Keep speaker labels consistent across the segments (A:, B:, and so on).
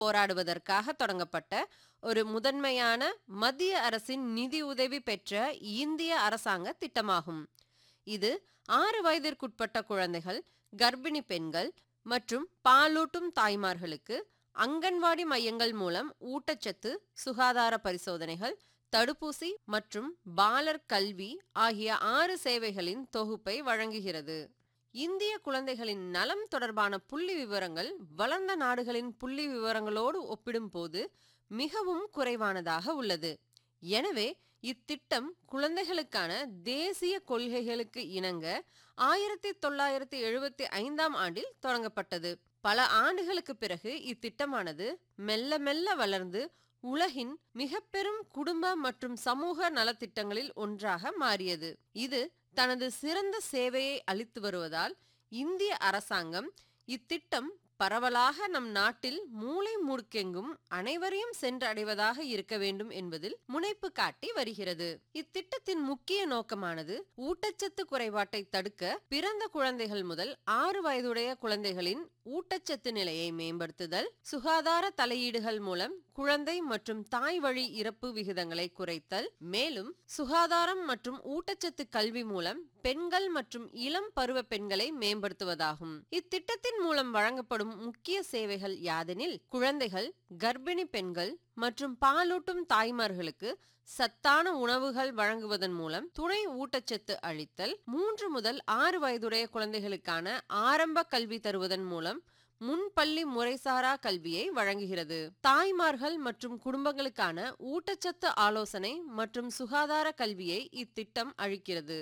A: போராடுவதற்காக தொடங்கப்பட்ட ஒரு முதன்மையான மத்திய அரசின் நிதி உதவி பெற்ற இந்திய அரசாங்க திட்டமாகும் இது ஆறு வயதிற்குட்பட்ட குழந்தைகள் கர்ப்பிணி பெண்கள் மற்றும் பாலூட்டும் தாய்மார்களுக்கு அங்கன்வாடி மையங்கள் மூலம் ஊட்டச்சத்து சுகாதார பரிசோதனைகள் தடுப்பூசி மற்றும் பாலர் கல்வி ஆகிய ஆறு சேவைகளின் தொகுப்பை வழங்குகிறது இந்திய குழந்தைகளின் நலம் தொடர்பான புள்ளி விவரங்கள் வளர்ந்த நாடுகளின் புள்ளி விவரங்களோடு ஒப்பிடும்போது மிகவும் குறைவானதாக உள்ளது எனவே இத்திட்டம் குழந்தைகளுக்கான தேசிய கொள்கைகளுக்கு இணங்க ஆயிரத்தி தொள்ளாயிரத்தி எழுபத்தி ஐந்தாம் ஆண்டில் தொடங்கப்பட்டது பல ஆண்டுகளுக்கு பிறகு இத்திட்டமானது மெல்ல மெல்ல வளர்ந்து உலகின் மிக பெரும் குடும்ப மற்றும் சமூக நலத்திட்டங்களில் ஒன்றாக மாறியது இது தனது சிறந்த சேவையை அளித்து வருவதால் இந்திய அரசாங்கம் இத்திட்டம் பரவலாக நம் நாட்டில் மூளை முடுக்கெங்கும் அனைவரையும் சென்றடைவதாக இருக்க வேண்டும் என்பதில் முனைப்பு காட்டி வருகிறது இத்திட்டத்தின் முக்கிய நோக்கமானது ஊட்டச்சத்து குறைபாட்டை தடுக்க பிறந்த குழந்தைகள் முதல் ஆறு வயதுடைய குழந்தைகளின் ஊட்டச்சத்து நிலையை மேம்படுத்துதல் சுகாதார தலையீடுகள் மூலம் குழந்தை மற்றும் தாய் வழி இறப்பு விகிதங்களை குறைத்தல் மேலும் சுகாதாரம் மற்றும் ஊட்டச்சத்து கல்வி மூலம் பெண்கள் மற்றும் இளம் பருவ பெண்களை மேம்படுத்துவதாகும் இத்திட்டத்தின் மூலம் வழங்கப்படும் முக்கிய சேவைகள் யாதெனில் குழந்தைகள் கர்ப்பிணி பெண்கள் மற்றும் பாலூட்டும் தாய்மார்களுக்கு சத்தான உணவுகள் வழங்குவதன் மூலம் துணை ஊட்டச்சத்து அளித்தல் மூன்று முதல் ஆறு வயதுடைய குழந்தைகளுக்கான ஆரம்ப கல்வி தருவதன் மூலம் முன்பள்ளி முறைசாரா கல்வியை வழங்குகிறது தாய்மார்கள் மற்றும் குடும்பங்களுக்கான ஊட்டச்சத்து ஆலோசனை மற்றும் சுகாதார கல்வியை இத்திட்டம் அளிக்கிறது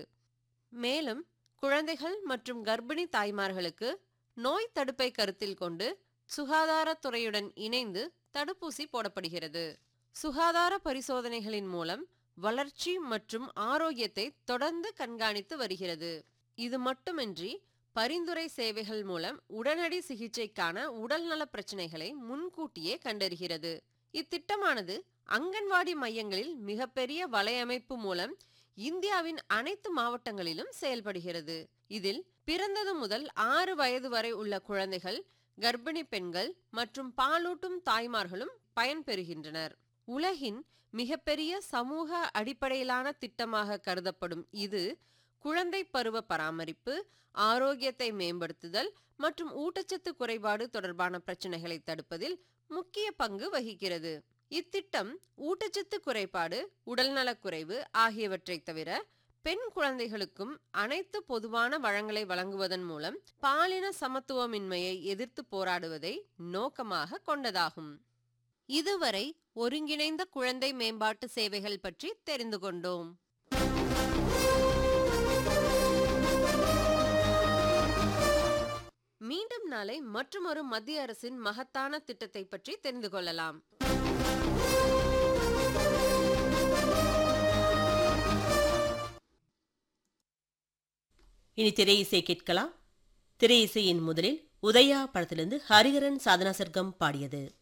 A: மேலும் குழந்தைகள் மற்றும் கர்ப்பிணி தாய்மார்களுக்கு நோய் தடுப்பை கருத்தில் கொண்டு சுகாதாரத்துறையுடன் இணைந்து தடுப்பூசி போடப்படுகிறது சுகாதார பரிசோதனைகளின் மூலம் வளர்ச்சி மற்றும் ஆரோக்கியத்தை தொடர்ந்து கண்காணித்து வருகிறது இது மட்டுமின்றி பரிந்துரை சேவைகள் மூலம் உடனடி சிகிச்சைக்கான உடல்நல பிரச்சனைகளை முன்கூட்டியே கண்டறிகிறது இத்திட்டமானது அங்கன்வாடி மையங்களில் மிகப்பெரிய வலையமைப்பு மூலம் இந்தியாவின் அனைத்து மாவட்டங்களிலும் செயல்படுகிறது இதில் பிறந்தது முதல் ஆறு வயது வரை உள்ள குழந்தைகள் கர்ப்பிணி பெண்கள் மற்றும் பாலூட்டும் தாய்மார்களும் பயன்பெறுகின்றனர் உலகின் மிகப்பெரிய சமூக அடிப்படையிலான திட்டமாக கருதப்படும் இது குழந்தை பருவ பராமரிப்பு ஆரோக்கியத்தை மேம்படுத்துதல் மற்றும் ஊட்டச்சத்து குறைபாடு தொடர்பான பிரச்சனைகளை தடுப்பதில் முக்கிய பங்கு வகிக்கிறது இத்திட்டம் ஊட்டச்சத்து குறைபாடு உடல்நலக் குறைவு ஆகியவற்றை தவிர பெண் குழந்தைகளுக்கும் அனைத்து பொதுவான வளங்களை வழங்குவதன் மூலம் பாலின சமத்துவமின்மையை எதிர்த்து போராடுவதை நோக்கமாக கொண்டதாகும் இதுவரை ஒருங்கிணைந்த குழந்தை மேம்பாட்டு சேவைகள் பற்றி தெரிந்து கொண்டோம் மீண்டும் நாளை மற்றுமொரு மத்திய அரசின் மகத்தான திட்டத்தை பற்றி தெரிந்து கொள்ளலாம்
B: இனி திரை இசை கேட்கலாம் திரை இசையின் முதலில் உதயா படத்திலிருந்து ஹரிஹரன் சாதனா சர்க்கம் பாடியது